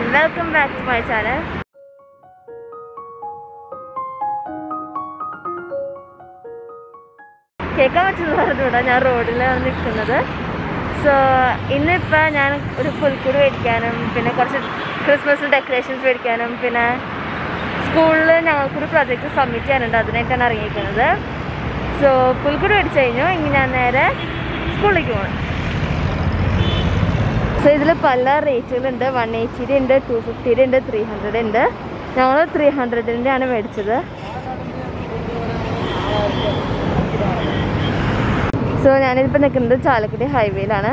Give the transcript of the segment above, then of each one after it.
and welcome back to my channel കേൾക്കാൻ പറ്റുന്ന പറഞ്ഞൂടാ ഞാൻ റോഡിലാണ് നിൽക്കുന്നത് സോ ഇന്നിപ്പോൾ ഞാൻ ഒരു പുൽക്കൂട് മേടിക്കാനും പിന്നെ കുറച്ച് ക്രിസ്മസ് ഡെക്കറേഷൻസ് മേടിക്കാനും പിന്നെ സ്കൂളിൽ ഞങ്ങൾക്കൊരു പ്രൊജക്റ്റ് സബ്മിറ്റ് ചെയ്യാനുണ്ട് അതിനായിട്ടാണ് ഇറങ്ങിയിരിക്കുന്നത് സോ പുൽക്കൂട് മേടിച്ച് കഴിഞ്ഞു ഇനി ഞാൻ നേരെ സ്കൂളിലേക്ക് പോകണം സോ ഇതിൽ പല റേറ്റുകളുണ്ട് വൺ എയ്റ്റിയുടെ ഉണ്ട് ടു ഫിഫ്റ്റിയുടെ ഉണ്ട് ത്രീ ഹൺഡ്രഡ് ഉണ്ട് ഞങ്ങൾ ത്രീ ഹൺഡ്രഡിൻ്റെ ആണ് മേടിച്ചത് സോ ഞാനിപ്പോൾ നിൽക്കുന്നത് ചാലക്കുടി ഹൈവേയിലാണ്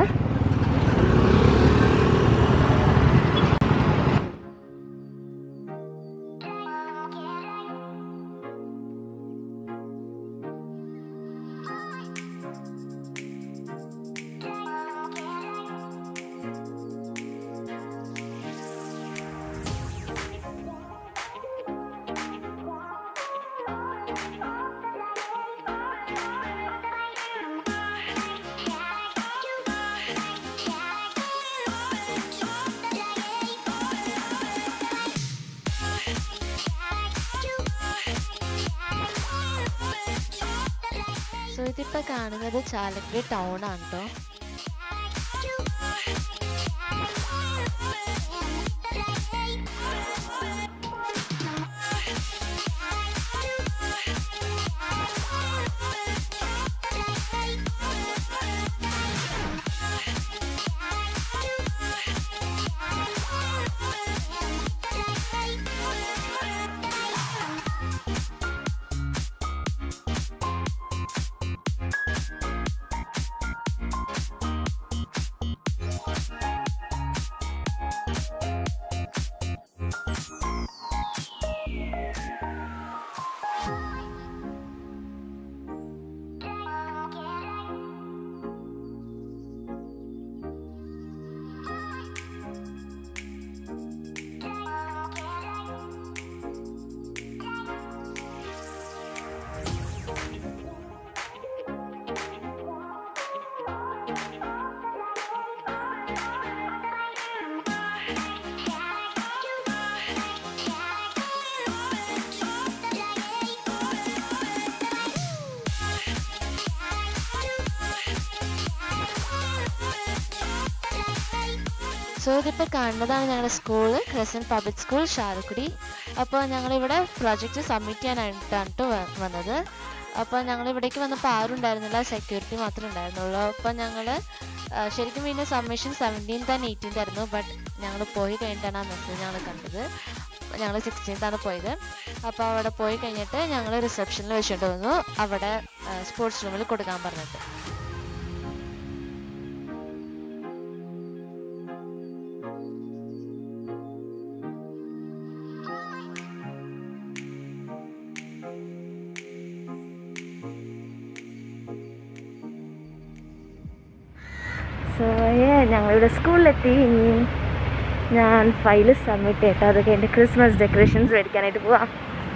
സോ ഇതിപ്പോൾ കാണുന്നത് ചാലക്കുടി ടൗൺ ആണ് കേട്ടോ സോ ഇതിപ്പോൾ കാണുന്നതാണ് ഞങ്ങളുടെ school Crescent public school Chalakudy അപ്പോൾ ഞങ്ങളിവിടെ പ്രോജക്റ്റ് സബ്മിറ്റ് ചെയ്യാനായിട്ടാണ് ട്ടോ വ- വന്നത് അപ്പോൾ ഞങ്ങൾ ഇവിടേക്ക് വന്നപ്പോൾ ആരും ഉണ്ടായിരുന്നില്ല സെക്യൂരിറ്റി മാത്രമേ ഉണ്ടായിരുന്നുള്ളൂ അപ്പോൾ ഞങ്ങൾ ശരിക്കും പിന്നെ സബ്മിഷൻ സെവൻറ്റീൻത്ത് ആൻഡ് എയ്റ്റീൻത്ത് ആയിരുന്നു ബട്ട് ഞങ്ങൾ പോയി കഴിഞ്ഞിട്ടാണ് ആ മെസ്സേജ് ഞങ്ങൾ കണ്ടത് ഞങ്ങൾ സിക്സ്റ്റീൻത്താണ് പോയത് അപ്പോൾ അവിടെ പോയി കഴിഞ്ഞിട്ട് ഞങ്ങൾ റിസപ്ഷനിൽ വെച്ചിട്ട് വന്നു അവിടെ സ്പോർട്സ് റൂമിൽ കൊടുക്കാൻ പറഞ്ഞിട്ട് സോ ഞങ്ങളിവിടെ സ്കൂളിലെത്തി ഇനി ഞാൻ ഫയൽ സബ്മിറ്റ് ചെയ്തിട്ട് അത് കഴിഞ്ഞ് ക്രിസ്മസ് ഡെക്കറേഷൻസ് മേടിക്കാനായിട്ട് പോവാം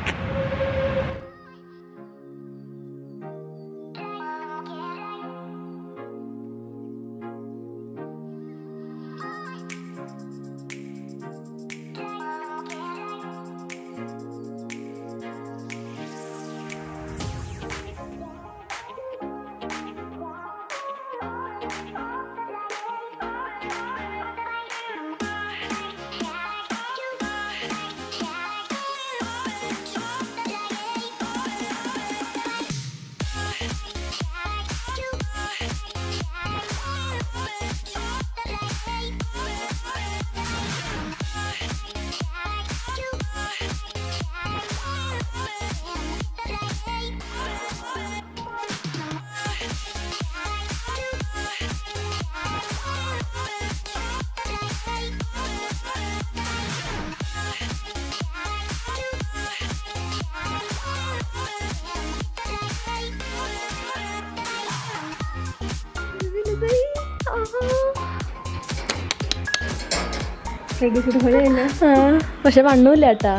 പക്ഷെ വണ്ണൂല്ല കേട്ടാ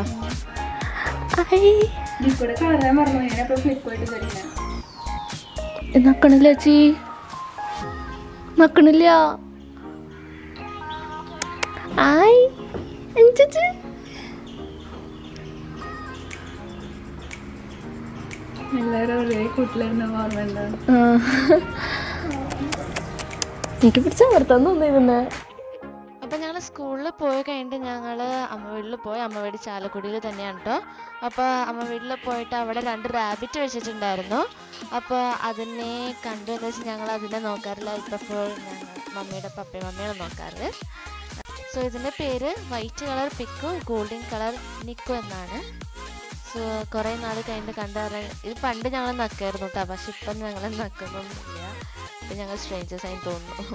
നക്കണില്ല ചേച്ചി നക്കണില്ല ആയ് അഞ്ചുച്ച് എല്ലാരും ഒരേ കൂട്ടിലെന്നെ ഓർമ്മയുണ്ട് എനിക്ക് പിടിച്ചാൽ നിർത്താൻ തോന്നിയിരുന്നേ അപ്പം ഞങ്ങൾ സ്കൂളിൽ പോയി കഴിഞ്ഞിട്ട് ഞങ്ങൾ അമ്മ വീട്ടിൽ പോയി അമ്മ വീട് ചാലക്കുടിയിൽ തന്നെയാണ് കേട്ടോ അപ്പോൾ അമ്മ വീട്ടിൽ പോയിട്ട് അവിടെ രണ്ട് റാബിറ്റ് വെച്ചിട്ടുണ്ടായിരുന്നു അപ്പോൾ അതിനെ കണ്ടു എന്ന് വെച്ചാൽ ഞങ്ങൾ അതിനെ നോക്കാറില്ല ഇപ്പം ഫുൾ ഞങ്ങൾ മമ്മിയുടെ പപ്പയും മമ്മിയാണ് നോക്കാറ് സോ ഇതിൻ്റെ പേര് വൈറ്റ് കളർ പിക്കു ഗോൾഡൻ കളർ നിക്കു എന്നാണ് സോ കുറേ നാൾ കഴിഞ്ഞിട്ട് കണ്ടറിയാൻ ഇത് പണ്ട് ഞങ്ങൾ നക്കായിരുന്നു കേട്ടോ പക്ഷെ ഇപ്പം ഞങ്ങൾ നക്കുന്നൊന്നുമില്ല ഇപ്പം ഞങ്ങൾ സ്ട്രേഞ്ചേഴ്സ് ആയി തോന്നുന്നു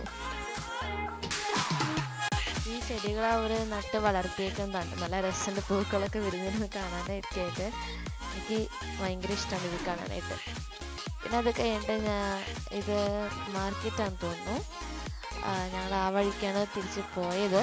ഈ ചെടികൾ അവർ നട്ട് വളർത്തിയേക്കുന്നതാണ് നല്ല രസമുണ്ട് പൂക്കളൊക്കെ വിരിഞ്ഞിരുന്ന് കാണാനായിട്ടായിട്ട് എനിക്ക് ഭയങ്കര ഇഷ്ടമാണ് ഇത് കാണാനായിട്ട് പിന്നെ അത് കഴിഞ്ഞിട്ട് ഞാൻ ഇത് മാർക്കറ്റാന്ന് തോന്നുന്നു ഞങ്ങൾ ആ വഴിക്കാണ് തിരിച്ച് പോയത്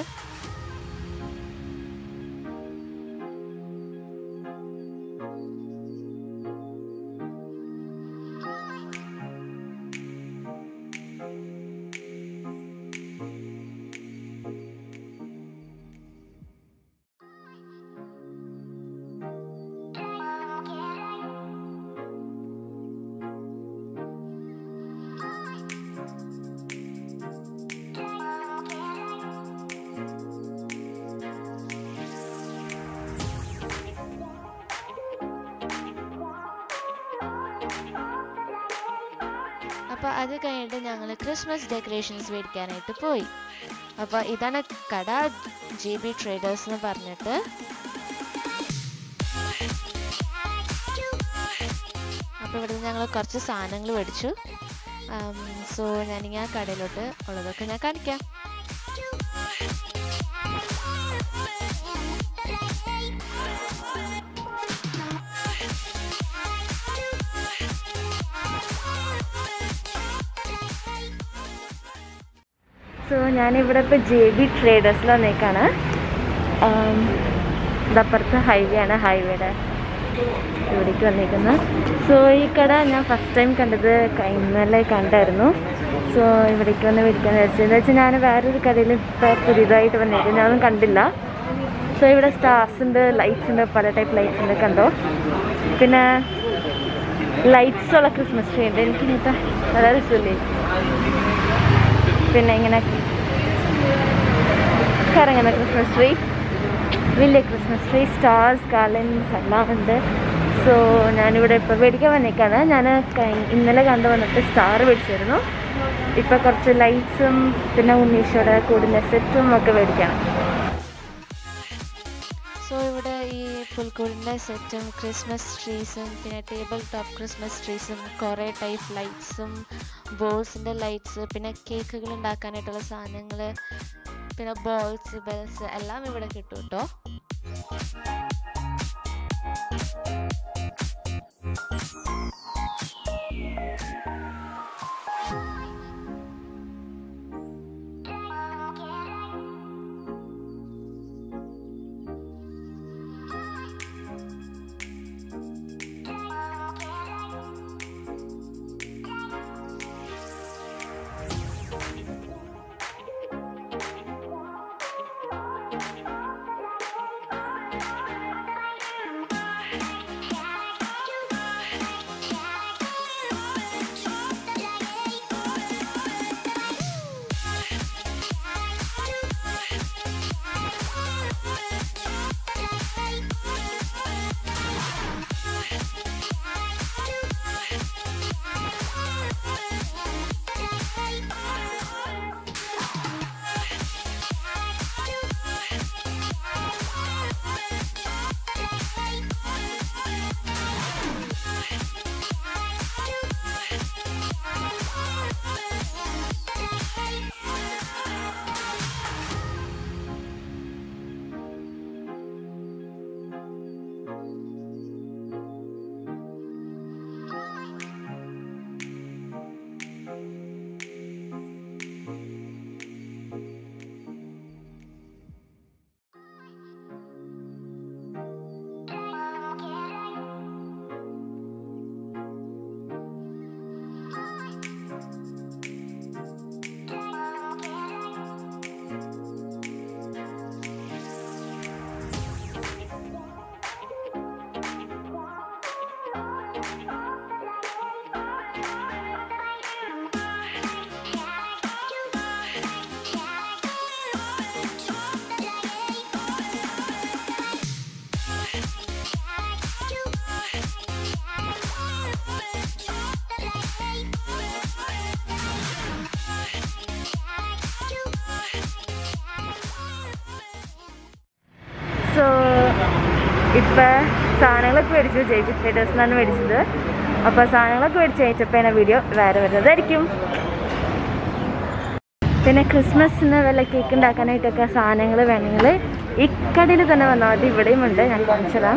അപ്പോൾ അത് കഴിഞ്ഞിട്ട് ഞങ്ങൾ ക്രിസ്മസ് ഡെക്കറേഷൻസ് മേടിക്കാനായിട്ട് പോയി അപ്പോൾ ഇതാണ് കട ജെ ബി ട്രേഡേഴ്സ് എന്ന് പറഞ്ഞിട്ട് അപ്പോൾ ഇവിടെ ഞങ്ങൾ കുറച്ച് സാധനങ്ങൾ മേടിച്ചു സോ ഞാനിങ്ങനെ ആ കടയിലോട്ട് ഉള്ളതൊക്കെ ഞാൻ കാണിക്കാം സോ ഞാനിവിടെ ഇപ്പോൾ ജെ ബി ട്രേഡേഴ്സിൽ വന്നേക്കാണ് ഇതപ്പുറത്ത് ഹൈവേ ആണ് ഹൈവേയുടെ ഇവിടേക്ക് വന്നേക്കുന്നത് സോ ഈ കട ഞാൻ ഫസ്റ്റ് ടൈം കണ്ടത് ക- ഇന്നലെ കണ്ടായിരുന്നു സോ ഇവിടേക്ക് വന്ന് മേടിക്കാൻ വിചാരിച്ചത് എന്ന് വെച്ചാൽ ഞാൻ വേറൊരു കടയിൽ ഇപ്പോൾ പുതിയതായിട്ട് വന്നേക്കുന്നത് ഞാനൊന്നും കണ്ടില്ല സോ ഇവിടെ സ്റ്റാർസ് ഉണ്ട് ലൈറ്റ്സ് ഉണ്ട് പല ടൈപ്പ് ലൈറ്റ്സ് ഉണ്ട് കണ്ടോ പിന്നെ ലൈറ്റ്സ് ഉള്ള ക്രിസ്മസ് ട്രീ ഉണ്ട് എനിക്ക് ഇങ്ങനത്തെ വളരെ രസമില്ലേ പിന്നെ ഇങ്ങനെ കറങ്ങുന്ന ക്രിസ്മസ് ട്രീ വലിയ ക്രിസ്മസ് ട്രീ സ്റ്റാർസ് കാലൻസ് എല്ലാം ഉണ്ട് സോ ഞാനിവിടെ ഇപ്പോൾ മേടിക്കാൻ വന്നേക്കാണ് ഞാൻ ഇന്നലെ കണ്ടു വന്നിട്ട് സ്റ്റാർ മേടിച്ചിരുന്നു ഇപ്പോൾ കുറച്ച് ലൈറ്റ്സും പിന്നെ ഉണ്ണീഷയുടെ കൂടിൻ്റെ സെറ്റും ഒക്കെ മേടിക്കണം സോ ഇവിടെ ഈ പുൽക്കൂടിൻ്റെ സെറ്റും ക്രിസ്മസ് ട്രീസും പിന്നെ ടേബിൾ ടോപ്പ് ക്രിസ്മസ് ട്രീസും കുറേ ടൈപ്പ് ലൈറ്റ്സും ബോൾസിൻ്റെ ലൈറ്റ്സ് പിന്നെ കേക്കുകൾ ഉണ്ടാക്കാനായിട്ടുള്ള സാധനങ്ങൾ പിന്നെ ബോൾസ് ബെൽസ് എല്ലാം ഇവിടെ കിട്ടും കേട്ടോ സോ ഇപ്പം സാധനങ്ങളൊക്കെ മേടിച്ചു ജെയ്ബി ഫൈഡേഴ്സ് എന്നാണ് മേടിച്ചത് അപ്പോൾ സാധനങ്ങളൊക്കെ മേടിച്ച് കഴിഞ്ഞപ്പോൾ വീഡിയോ വേറെ വരുന്നതായിരിക്കും പിന്നെ ക്രിസ്മസിന് വല്ല കേക്ക് ഉണ്ടാക്കാനായിട്ടൊക്കെ സാധനങ്ങൾ വേണമെങ്കിൽ ഈ കടയിൽ തന്നെ വന്നാൽ മതി ഇവിടെയും ഉണ്ട് ഞാൻ കാണിച്ചു തരാം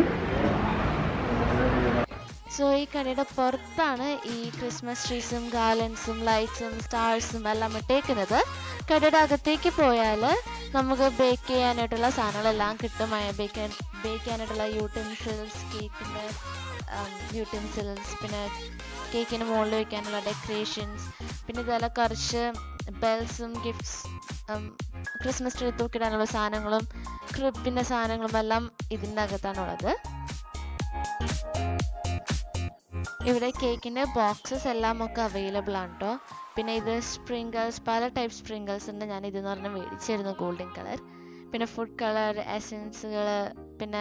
സോ ഈ കടയുടെ പുറത്താണ് ഈ ക്രിസ്മസ് ട്രീസും ഗാലൻസും ലൈറ്റ്സും സ്റ്റാർസും എല്ലാം ഇട്ടേക്കുന്നത് കടയുടെ അകത്തേക്ക് പോയാൽ നമുക്ക് ബേക്ക് ചെയ്യാനായിട്ടുള്ള സാധനങ്ങളെല്ലാം കിട്ടും ബേക്ക് ബേക്ക് ചെയ്യാനായിട്ടുള്ള യൂട്ടൻസിൽസ് കേക്കിൻ്റെ യൂട്ടൻസിൽസ് പിന്നെ കേക്കിന് മുകളിൽ വെക്കാനുള്ള ഡെക്കറേഷൻസ് പിന്നെ ഇതുപോലെ കുറച്ച് ബെൽസും ഗിഫ്റ്റ്സ് ക്രിസ്മസ് ട്രീ തൂക്കിടാനുള്ള സാധനങ്ങളും ക്രിബിൻ്റെ സാധനങ്ങളും എല്ലാം ഇതിൻ്റെ അകത്താണുള്ളത് ഇവിടെ കേക്കിൻ്റെ ബോക്സസ് എല്ലാം ഒക്കെ അവൈലബിൾ ആണ് കേട്ടോ പിന്നെ ഇത് സ്പ്രിങ്കിൾസ് പല ടൈപ്പ് സ്പ്രിങ്കിൾസ് ഉണ്ട് ഞാൻ ഇതെന്ന് പറഞ്ഞാൽ മേടിച്ചിരുന്നു ഗോൾഡൻ കളർ പിന്നെ ഫുഡ് കളർ എസൻസുകൾ പിന്നെ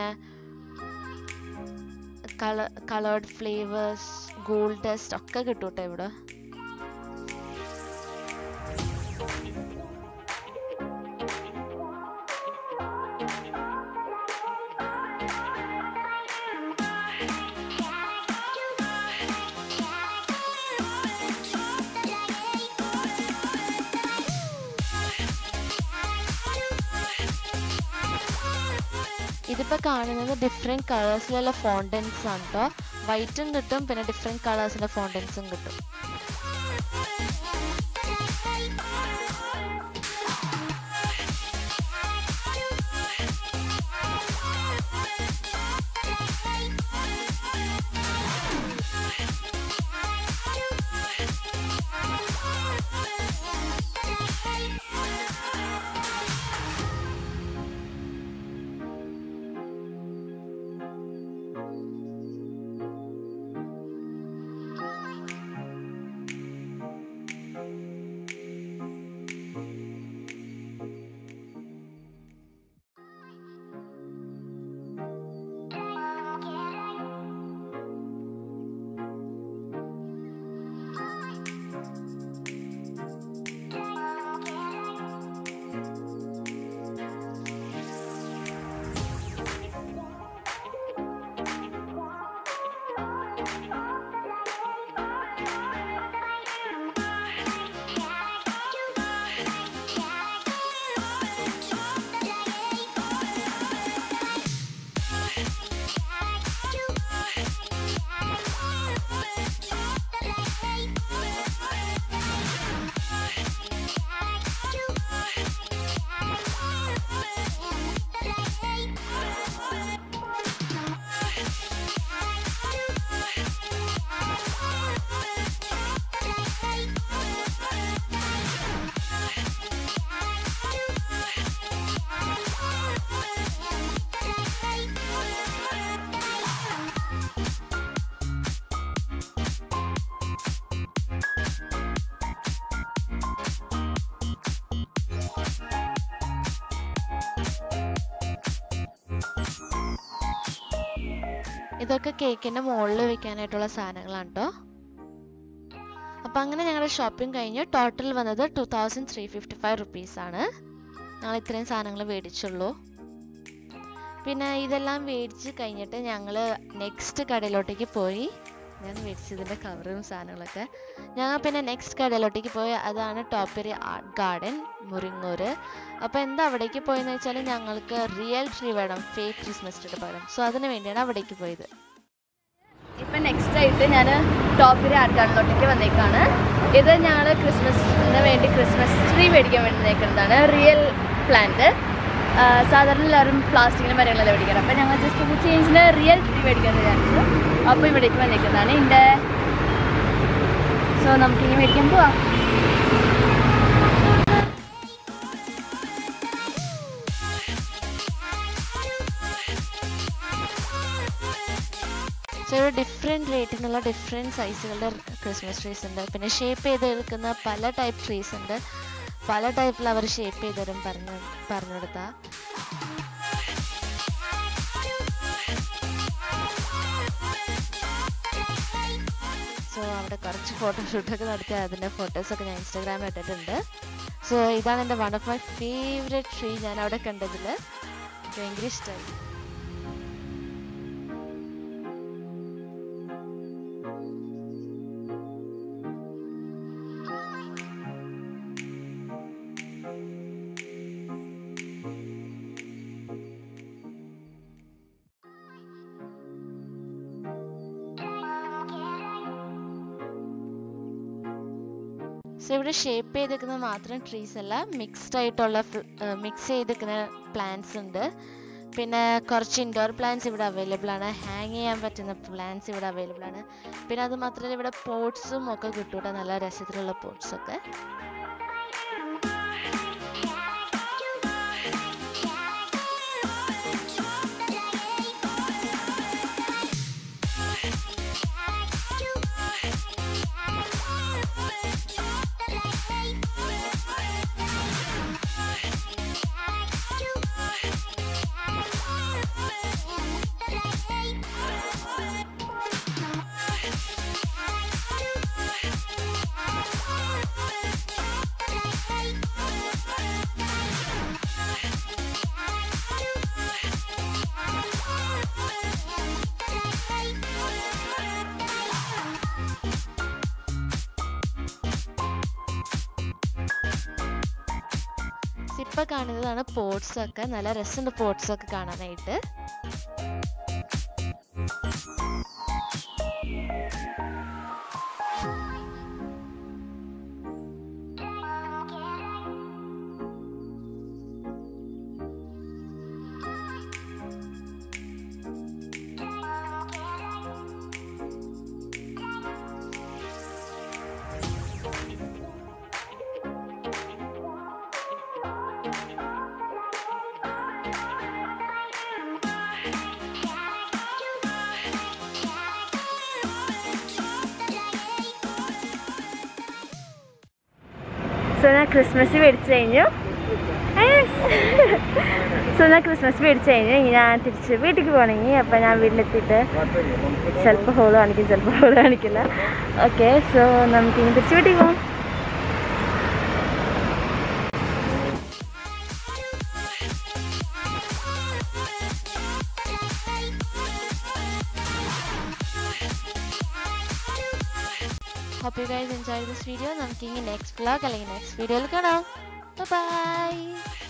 colour coloured flavours gold dust ഒക്കെ കിട്ടും കേട്ടോ ഇവിടെ ഇതിപ്പോൾ കാണുന്നത് ഡിഫറെൻറ്റ് കളേഴ്സിലുള്ള ഫോണ്ടൻസ് ആണ് കേട്ടോ വൈറ്റും കിട്ടും പിന്നെ ഡിഫറെൻറ്റ് കളേഴ്സിൻ്റെ ഫോണ്ടൻസും കിട്ടും ഇതൊക്കെ കേക്കിൻ്റെ മുകളിൽ വെക്കാനായിട്ടുള്ള സാധനങ്ങളാണ് കേട്ടോ അപ്പോൾ അങ്ങനെ ഞങ്ങളുടെ ഷോപ്പിംഗ് കഴിഞ്ഞ് ടോട്ടൽ വന്നത് two thousand three fifty five റുപ്പീസാണ് ഞങ്ങൾ ഇത്രയും സാധനങ്ങൾ മേടിച്ചുള്ളൂ പിന്നെ ഇതെല്ലാം മേടിച്ച് കഴിഞ്ഞിട്ട് ഞങ്ങൾ നെക്സ്റ്റ് കടയിലോട്ടേക്ക് പോയി ഞാൻ മേടിച്ചതിൻ്റെ കവറും സാധനങ്ങളൊക്കെ ഞങ്ങൾ പിന്നെ നെക്സ്റ്റ് കടയിലോട്ടേക്ക് പോയി അതാണ് ടോപ്പരി ആർട്ട് ഗാർഡൻ മുറിങ്ങൂർ അപ്പോൾ എന്താ അവിടേക്ക് പോയെന്ന് വെച്ചാൽ ഞങ്ങൾക്ക് റിയൽ ട്രീ വേണം ഫേക്ക് ക്രിസ്മസ് ട്രീയുടെ പകരം സോ അതിന് വേണ്ടിയാണ് അവിടേക്ക് പോയത് ഇപ്പം നെക്സ്റ്റ് ആയിട്ട് ഞാൻ ടോപ്പിൽ ആർട്ട് ഗാർഡനിലോട്ടേക്ക് വന്നേക്കാണ് ഇത് ഞങ്ങൾ ക്രിസ്മസിന് വേണ്ടി ക്രിസ്മസ് ട്രീ മേടിക്കാൻ വേണ്ടി നിൽക്കുന്നതാണ് റിയൽ പ്ലാന്റ് സാധാരണ എല്ലാവരും പ്ലാസ്റ്റിക്കിന് മരങ്ങളെല്ലാം മേടിക്കണം അപ്പം ഞങ്ങൾ ജസ്റ്റ് ഒന്ന് ചേഞ്ചിന് റിയൽ ട്രീ മേടിക്കാൻ വിചാരിച്ചു അപ്പോൾ ഇവിടേക്ക് വന്നേക്കുന്നതാണ് ഇതിൻ്റെ സോ നമുക്കിനി മേടിക്കാൻ പോവാം സോ ഒരു ഡിഫറെൻറ്റ് റേറ്റിനുള്ള ഡിഫറെൻറ്റ് സൈസുകളുടെ ക്രിസ്മസ് ട്രീസ് ഉണ്ട് പിന്നെ ഷേപ്പ് ചെയ്തെടുക്കുന്ന പല ടൈപ്പ് ട്രീസ് ഉണ്ട് പല ടൈപ്പിൽ അവർ ഷേപ്പ് ചെയ്ത് തരും പറഞ്ഞു പറഞ്ഞു കൊടുത്താൽ സോ അവിടെ കുറച്ച് ഫോട്ടോഷൂട്ടൊക്കെ നടത്തി അതിൻ്റെ ഫോട്ടോസൊക്കെ ഞാൻ ഇൻസ്റ്റാഗ്രാമിൽ ഇട്ടിട്ടുണ്ട് സോ ഇതാണ് എൻ്റെ one of my favourite tree ഞാൻ അവിടെ കണ്ടതിൽ ഭയങ്കര ഇഷ്ടമായി സോ ഇവിടെ ഷേപ്പ് ചെയ്തേക്കുന്നത് മാത്രം ട്രീസ് അല്ല മിക്സ്ഡ് ആയിട്ടുള്ള മിക്സ് ചെയ്തേക്കുന്ന പ്ലാന്റ്സ് ഉണ്ട് പിന്നെ കുറച്ച് ഇൻഡോർ പ്ലാന്റ്സ് ഇവിടെ അവൈലബിൾ ആണ് ഹാങ് ചെയ്യാൻ പറ്റുന്ന പ്ലാന്റ്സ് ഇവിടെ അവൈലബിൾ ആണ് പിന്നെ അത് മാത്രമല്ല ഇവിടെ പോട്ട്സും ഒക്കെ കിട്ടും കേട്ടോ നല്ല രസത്തിലുള്ള പോട്ട്സ് ഒക്കെ ഇപ്പൊ കാണുന്നതാണ് പോട്ട്സ് ഒക്കെ നല്ല രസമുണ്ട് പോട്ട്സ് ഒക്കെ കാണാനായിട്ട് സോ ഞാൻ ക്രിസ്മസ് മേടിച്ചു കഴിഞ്ഞു സോ ഞാൻ ക്രിസ്മസ് മേടിച്ചു കഴിഞ്ഞു ഇനി ഞാൻ തിരിച്ച് വീട്ടിലേക്ക് പോകണമെങ്കിൽ അപ്പം ഞാൻ വീട്ടിലെത്തിയിട്ട് ചിലപ്പോൾ ഹോള് കാണിക്കും ചിലപ്പോൾ ഹോള് കാണിക്കില്ല ഓക്കെ സോ നമുക്ക് ഇനി തിരിച്ച് വീട്ടിൽ പോകാം hope you guys enjoy this video നമുക്ക് ഇനി നെക്സ്റ്റ് വ്ളോഗ് അല്ലെങ്കിൽ നെക്സ്റ്റ് വീഡിയോയിൽ കാണാം ബൈ